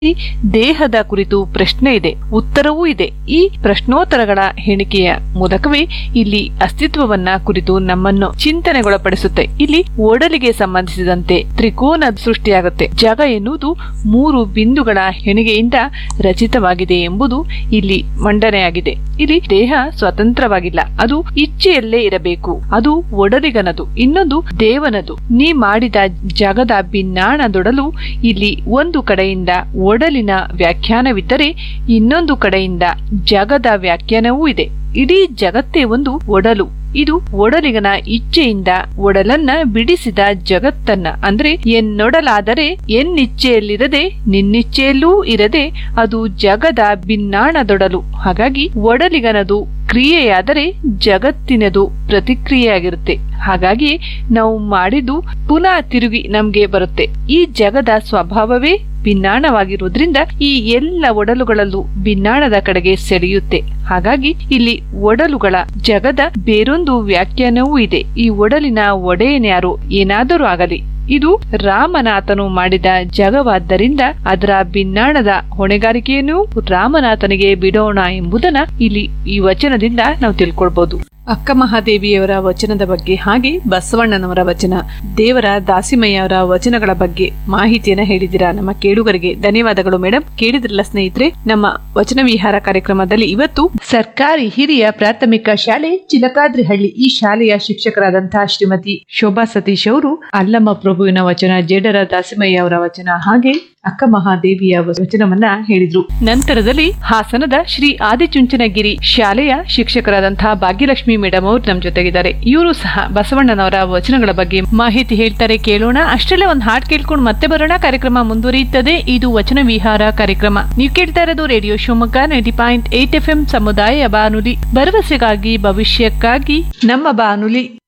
ಈ ದೇಹದ ಕುರಿತು ಪ್ರಶ್ನೆ ಇದೆ ಉತ್ತರವೂ ಇದೆ ಈ ಪ್ರಶ್ನೋತ್ತರಗಳ ಹೆಣಿಕೆಯ ಮೂಲಕವೇ ಇಲ್ಲಿ ಅಸ್ತಿತ್ವವನ್ನ ಕುರಿತು ನಮ್ಮನ್ನು ಚಿಂತನೆಗೊಳಪಡಿಸುತ್ತೆ ಇಲ್ಲಿ ಒಡಲಿಗೆ ಸಂಬಂಧಿಸಿದಂತೆ ತ್ರಿಕೋನ ಸೃಷ್ಟಿಯಾಗುತ್ತೆ ಜಗ ಎನ್ನುವುದು ಮೂರು ಬಿಂದುಗಳ ಹೆಣಿಗೆಯಿಂದ ರಚಿತವಾಗಿದೆ ಎಂಬುದು ಇಲ್ಲಿ ಮಂಡನೆಯಾಗಿದೆ ಇಲ್ಲಿ ದೇಹ ಸ್ವತಂತ್ರವಾಗಿಲ್ಲ ಅದು ಇಚ್ಛೆಯಲ್ಲೇ ಇರಬೇಕು ಅದು ಒಡಲಿಗನದು ಇನ್ನೊಂದು ದೇವನದು ನೀ ಮಾಡಿದ ಜಗದ ಭಿನ್ನಾಣದೊಡಲು ಇಲ್ಲಿ ಒಂದು ಕಡೆಯಿಂದ ಒಡಲಿನ ವ್ಯಾಖ್ಯಾನವಿದ್ದರೆ ಇನ್ನೊಂದು ಕಡೆಯಿಂದ ಜಗದ ವ್ಯಾಖ್ಯಾನವೂ ಇದೆ ಇಡೀ ಜಗತ್ತೇ ಒಂದು ಒಡಲು ಇದು ಒಡಲಿಗನ ಇಚ್ಛೆಯಿಂದ ಒಡಲನ್ನ ಬಿಡಿಸಿದ ಜಗತ್ತನ್ನ ಅಂದ್ರೆ ಎನ್ನೊಡಲಾದರೆ ಎನ್ನಿಚ್ಛೆಯಲ್ಲಿರದೆ ನಿನ್ನಿಚ್ಛೆಯಲ್ಲೂ ಇರದೆ ಅದು ಜಗದ ಭಿನ್ನಾಣದೊಡಲು ಹಾಗಾಗಿ ಒಡಲಿಗನದು ಕ್ರಿಯೆಯಾದರೆ ಜಗತ್ತಿನದು ಪ್ರತಿಕ್ರಿಯೆಯಾಗಿರುತ್ತೆ ಹಾಗಾಗಿ ನಾವು ಮಾಡಿದ್ದು ಪುನಃ ತಿರುಗಿ ನಮ್ಗೆ ಬರುತ್ತೆ ಈ ಜಗದ ಸ್ವಭಾವವೇ ಭಿನ್ನಾಣವಾಗಿರುವುದರಿಂದ ಈ ಎಲ್ಲ ಒಡಲುಗಳಲ್ಲೂ ಭಿನ್ನಾಣದ ಕಡೆಗೆ ಸೆಳೆಯುತ್ತೆ ಹಾಗಾಗಿ ಇಲ್ಲಿ ಒಡಲುಗಳ ಜಗದ ಬೇರೊಂದು ವ್ಯಾಖ್ಯಾನವೂ ಇದೆ ಈ ಒಡಲಿನ ಒಡೆಯನ್ಯಾರು ಏನಾದರೂ ಆಗಲಿ ಇದು ರಾಮನಾಥನು ಮಾಡಿದ ಜಗವಾದ್ದರಿಂದ ಅದರ ಭಿನ್ನಾಣದ ಹೊಣೆಗಾರಿಕೆಯನ್ನು ರಾಮನಾಥನಿಗೆ ಬಿಡೋಣ ಎಂಬುದನ್ನ ಇಲ್ಲಿ ಈ ವಚನದಿಂದ ನಾವು ತಿಳ್ಕೊಳ್ಬಹುದು ಅಕ್ಕ ಮಹಾದೇವಿಯವರ ವಚನದ ಬಗ್ಗೆ ಹಾಗೆ ಬಸವಣ್ಣನವರ ವಚನ ದೇವರ ದಾಸಿಮಯ್ಯ ಅವರ ವಚನಗಳ ಬಗ್ಗೆ ಮಾಹಿತಿಯನ್ನ ಹೇಳಿದಿರಾ ನಮ್ಮ ಕೇಳುಗರಿಗೆ ಧನ್ಯವಾದಗಳು ಮೇಡಮ್ ಕೇಳಿದ್ರಲ್ಲ ಸ್ನೇಹಿತರೆ ನಮ್ಮ ವಚನ ವಿಹಾರ ಕಾರ್ಯಕ್ರಮದಲ್ಲಿ ಇವತ್ತು ಸರ್ಕಾರಿ ಹಿರಿಯ ಪ್ರಾಥಮಿಕ ಶಾಲೆ ಚಿಲಕಾದ್ರಿಹಳ್ಳಿ ಈ ಶಾಲೆಯ ಶಿಕ್ಷಕರಾದಂತಹ ಶ್ರೀಮತಿ ಶೋಭಾ ಸತೀಶ್ ಅವರು ಅಲ್ಲಮ್ಮ ಪ್ರಭುವಿನ ವಚನ ಜೇಡರ ದಾಸಿಮಯ್ಯ ಅವರ ವಚನ ಹಾಗೆ ಅಕ್ಕ ಮಹಾದೇವಿಯ ವಚನವನ್ನ ಹೇಳಿದ್ರು ನಂತರದಲ್ಲಿ ಹಾಸನದ ಶ್ರೀ ಆದಿಚುಂಚನಗಿರಿ ಶಾಲೆಯ ಶಿಕ್ಷಕರಾದಂತಹ ಭಾಗ್ಯಲಕ್ಷ್ಮಿ ಮೇಡಮ್ ಅವರು ನಮ್ ಜೊತೆಗಿದ್ದಾರೆ ಇವರು ಸಹ ಬಸವಣ್ಣನವರ ವಚನಗಳ ಬಗ್ಗೆ ಮಾಹಿತಿ ಹೇಳ್ತಾರೆ ಕೇಳೋಣ ಅಷ್ಟರಲ್ಲೇ ಒಂದು ಹಾಡ್ ಕೇಳ್ಕೊಂಡು ಮತ್ತೆ ಬರೋಣ ಕಾರ್ಯಕ್ರಮ ಮುಂದುವರಿಯುತ್ತದೆ ಇದು ವಚನ ವಿಹಾರ ಕಾರ್ಯಕ್ರಮ ನೀವು ಕೇಳ್ತಾ ಇರೋದು radio Shivamogga ninety point eight F M ಸಮುದಾಯ ಬಾನುಲಿ ಭರವಸೆಗಾಗಿ ಭವಿಷ್ಯಕ್ಕಾಗಿ ನಮ್ಮ ಬಾನುಲಿ